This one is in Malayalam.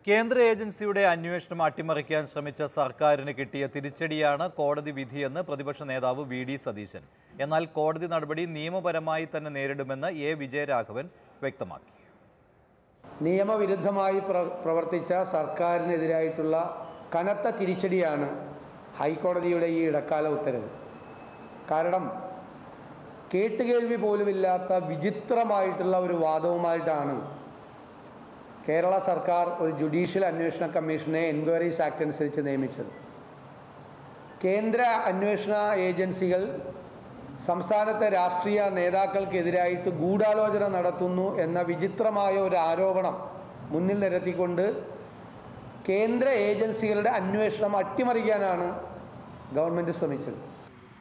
കേന്ദ്ര ഏജൻസിയുടെ അന്വേഷണം അട്ടിമറിക്കാൻ ശ്രമിച്ച സർക്കാരിന് കിട്ടിയ തിരിച്ചടിയാണ് കോടതി വിധിയെന്ന് പ്രതിപക്ഷ നേതാവ് വി ഡി സതീശൻ എന്നാൽ കോടതി നടപടി നിയമപരമായി തന്നെ നേരിടുമെന്ന് എ വിജയരാഘവൻ വ്യക്തമാക്കി നിയമവിരുദ്ധമായി പ്ര പ്രവർത്തിച്ച സർക്കാരിനെതിരായിട്ടുള്ള കനത്ത തിരിച്ചടിയാണ് ഹൈക്കോടതിയുടെ ഈ ഇടക്കാല ഉത്തരവ് കാരണം കേട്ടുകേൾവി പോലുമില്ലാത്ത വിചിത്രമായിട്ടുള്ള ഒരു വാദവുമായിട്ടാണ് കേരള സർക്കാർ ഒരു ജുഡീഷ്യൽ അന്വേഷണ കമ്മീഷനെ എൻക്വയറീസ് ആക്ട് അനുസരിച്ച് നിയമിച്ചത് കേന്ദ്ര അന്വേഷണ ഏജൻസികൾ സംസ്ഥാനത്തെ രാഷ്ട്രീയ നേതാക്കൾക്കെതിരായിട്ട് ഗൂഢാലോചന നടത്തുന്നു എന്ന വിചിത്രമായ ഒരു ആരോപണം മുന്നിൽ നിരത്തിക്കൊണ്ട് കേന്ദ്ര ഏജൻസികളുടെ അന്വേഷണം അട്ടിമറിക്കാനാണ് ഗവൺമെൻറ് ശ്രമിച്ചത്